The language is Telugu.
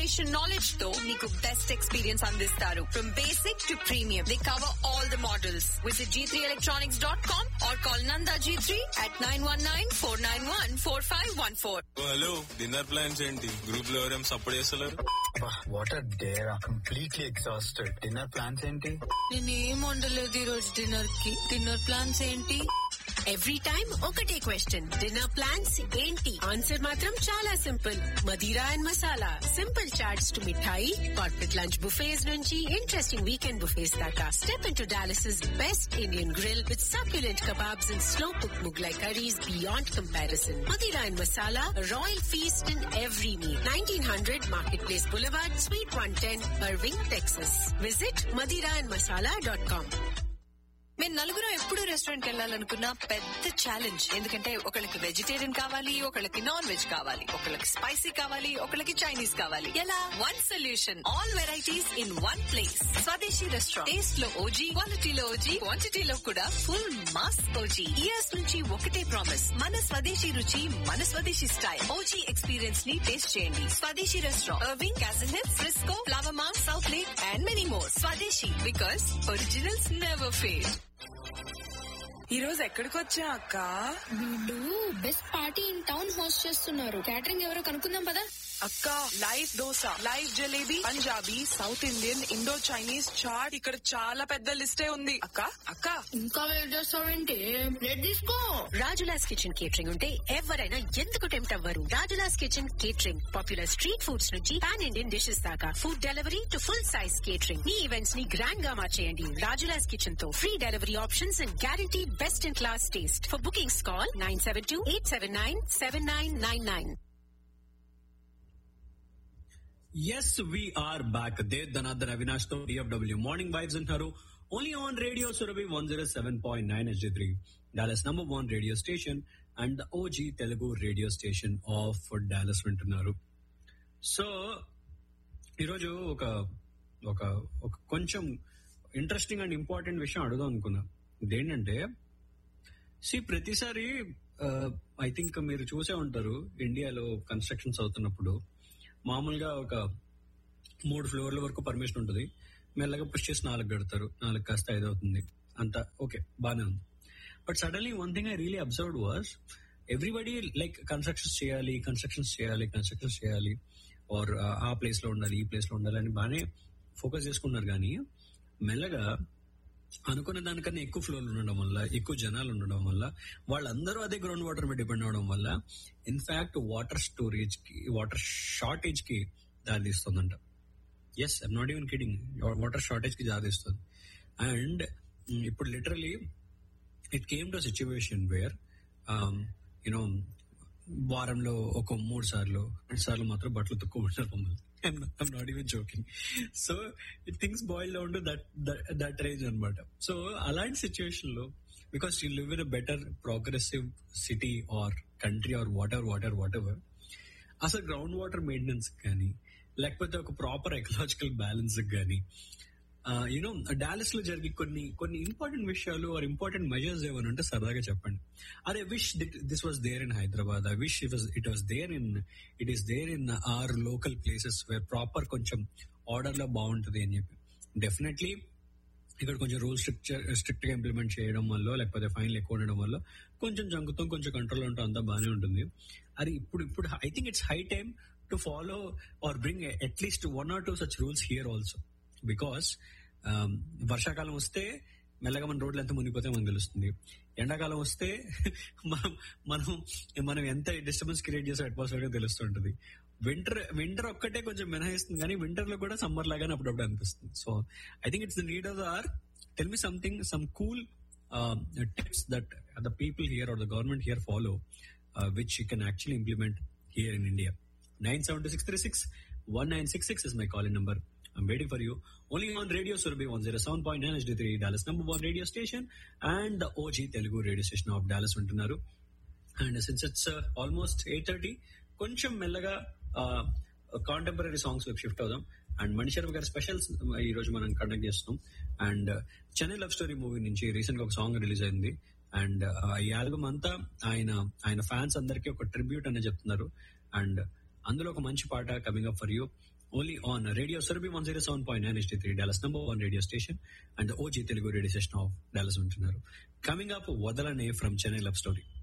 ఇన్ఫర్మేషన్ నాలెడ్జ్ తో మీకు బెస్ట్ ఎక్స్పీరియన్స్ అందిస్తారు from basic to premium they cover all the models visit G three electronics dot com or call Nanda G three at nine one nine four nine one four five one four hello dinner plans ఏంటి గ్రూప్ లో ఎవరేం సపోర్ట్ చేస్తలేరు what are there completely exhausted dinner plans ఏంటి నేనేం వండలేదు ఈ రోజు డిన్నర్ కి డిన్నర్ ప్లాన్స్ ఏంటి ఎవ్రీ టైమ్ ఒకటే క్వశ్చన్ డిన్నర్ ప్లాన్స్ ఏంటి ఆన్సర్ మాత్రం చాలా simple Madira and masala simple chaats to mithai corporate lunch buffets నుంచి ఇంట్రెస్టింగ్ వీకెండ్ బుఫేస్ దాకా step in to Dallas best Indian grill with succulent kebabs and slow cooked Mughlai curries beyond comparison. Madira and Masala, a royal feast in every meal. 1900 Marketplace Boulevard, Suite 110, Irving, Texas. Visit madiraandmasala.com. మేము నలుగురు ఎప్పుడు రెస్టారెంట్ వెళ్ళాలనుకున్న పెద్ద ఛాలెంజ్ ఎందుకంటే ఒకళ్ళకి వెజిటేరియన్ కావాలి ఒకళ్ళకి నాన్ వెజ్ కావాలి ఒకళ్ళకి స్పైసీ కావాలి ఒకళ్ళకి చైనీస్ కావాలి ఎలా one solution all varieties in one place Swadeshi restaurant taste లో ఓజీ క్వాలిటీలో ఓజీ క్వాంటిటీలో కూడా ఫుల్ మాస్ ఓజీ ఇయర్స్ నుంచి ఒకటే ప్రామిస్ మన స్వదేశీ రుచి మన స్వదేశీ స్టైల్ ఓజీ ఎక్స్పీరియన్స్ ని టేస్ట్ చేయండి Swadeshi restaurant Irving Castle Hill Frisco Flower Mound Southlake and many more Swadeshi because originals never fail ఈ రోజు ఎక్కడికి వచ్చా అక్క వీళ్ళు best party in town host చేస్తున్నారు క్యాటరింగ్ ఎవరో కనుక్కుందాం పదా అక్క live dosa live jalebi Punjabi south Indian Indo Chinese chaat ఇక్కడ చాలా పెద్ద లిస్టే ఉంది అక్క అక్క ఇంకా వెయిట్ చేస్తావేంటి ప్లేట్ తీసుకో రాజులాస్ కిచెన్ కేటరింగ్ ఉంటే ఎవరైనా ఎందుకు టెంప్ట్ అవ్వరు Rajula's kitchen catering popular street foods నుంచి పాన్ ఇండియన్ డిషెస్ దాకా food delivery to full size catering మీ ఈవెంట్స్ ని గ్రాండ్ గా మార్చేయండి రాజులాస్ కిచెన్ తో free delivery options and guarantee best in class taste for bookings call nine seven two eight seven nine seven nine nine nine yes we're back the Dhanardhan Avinash తో డిఎఫ్డబ్ల్యూ మార్నింగ్ వైబ్స్ అంటారు only on radio Surabhi one zero seven point nine ఎస్జీ three Dallas number one radio station and OG Telugu radio station of Dallas వింటున్నారు సో ఈరోజు ఒక ఒక ఒక కొంచెం ఇంట్రెస్టింగ్ అండ్ ఇంపార్టెంట్ విషయం అడుగుదాం అనుకున్నా ఇదేంటంటే సి ప్రతిసారి ఐ థింక్ మీరు చూసే ఉంటారు ఇండియాలో కన్స్ట్రక్షన్స్ అవుతున్నప్పుడు మామూలుగా ఒక మూడు ఫ్లోర్ల వరకు పర్మిషన్ ఉంటుంది మెల్లగా పుష్ చేసి నాలుగు కడతారు నాలుగు కాస్త ఐదు అవుతుంది అంత ఓకే బానే ఉంది but suddenly one thing I really observe was everybody like constructions చేయాలి కన్స్ట్రక్షన్స్ చేయాలి కన్స్ట్రక్షన్స్ చేయాలి ఆర్ ఆ ప్లేస్ లో ఉండాలి ఈ ప్లేస్ లో ఉండాలి అని బాగానే ఫోకస్ చేసుకున్నారు కానీ మెల్లగా అనుకున్న దానికన్నా ఎక్కువ ఫ్లోర్లు ఉండడం వల్ల ఎక్కువ జనాలు ఉండడం వల్ల వాళ్ళందరూ అదే గ్రౌండ్ వాటర్ మీద డిపెండ్ అవడం వల్ల ఇన్ఫాక్ట్ వాటర్ స్టోరేజ్ కి వాటర్ షార్టేజ్ కి దారితీస్తుందంట yes I'm not even kidding water shortage కి దారితీస్తుంది అండ్ ఇప్పుడు literally it came to situation where you know వారంలో ఒక మూడు సార్లు రెండు సార్లు మాత్రం బట్టలు తక్కువ మమ్మల్ని I'm not even joking so it things boil down to that that range అనమాట సో అలాంటి సిచ్యువేషన్ లో because you live in a better progressive city or country or water water whatever అసలు గ్రౌండ్ వాటర్ మెయింటెనెన్స్ కానీ లేకపోతే ఒక ప్రాపర్ ఎకలాజికల్ బ్యాలెన్స్ కానీ యూనో డాలస్ లో జరిగే కొన్ని కొన్ని ఇంపార్టెంట్ విషయాలు ఆర్ ఇంపార్టెంట్ మెజర్స్ ఏమైనా ఉంటే సరదాగా చెప్పండి అరే wish this was there in Hyderabad I wish it was it was there in it is there in or local places where proper కొంచెం ఆర్డర్ లో బాగుంటుంది అని చెప్పి డెఫినెట్లీ ఇక్కడ కొంచెం రూల్స్ స్ట్రిక్చర్ స్ట్రిక్ట్ గా ఇంప్లిమెంట్ చేయడం వల్ల లేకపోతే ఫైన్లు ఎక్కువ ఉండడం వల్ల కొంచెం జంకుతాం కొంచెం కంట్రోల్ ఉంటాం అంతా బాగానే ఉంటుంది అది ఇప్పుడు ఇప్పుడు I think it's high time to follow or bring at least one or two such rules here also because వర్షాకాలం వస్తే మెల్లగా మన రోడ్లు ఎంత మునిగిపోతే మనకు తెలుస్తుంది ఎండాకాలం వస్తే మనం మనం మనం ఎంత డిస్టర్బెన్స్ క్రియేట్ చేసే అట్మాస్ఫియర్ గా తెలుస్తుంటది వింటర్ వింటర్ ఒక్కటే కొంచెం మినహాయిస్తుంది కానీ వింటర్ లో కూడా సమ్మర్ లాగానే అప్పుడప్పుడు అనిపిస్తుంది so I think it's the need of the or tell me something some cool tips that the people here or the government here follow which you can actually implement here in India nine seven two six three six one nine six six is my calling number I'm waiting for you. Only on Radio Surabhi 107.9 HD3, Dallas number one radio station and the OG Telugu radio station of Dallas ఉంటున్నారు and since it's almost eight thirty కొంచెం మెల్లగా కాంటెంపరీ సాంగ్స్ వైపు షిఫ్ట్ అవుదాం అండ్ మణిశర్మ గారి స్పెషల్స్ ఈ రోజు మనం కండక్ట్ చేస్తున్నాం and Chennai love story movie నుంచి రీసెంట్ గా ఒక సాంగ్ రిలీజ్ అయింది అండ్ ఈ ఆల్బమ్ అంతా ఆయన ఆయన ఫ్యాన్స్ అందరికీ ఒక ట్రిబ్యూట్ అనే చెప్తున్నారు అండ్ అందులో ఒక మంచి పాట coming up for you only on radio Surabhi one zero seven point nine three Dallas number one radio station and OG Telugu radio station of Dallas ఉంటున్నారు కమింగ్ అప్ వదలనే ఫ్రమ్ చెన్నై లవ్ స్టోరీ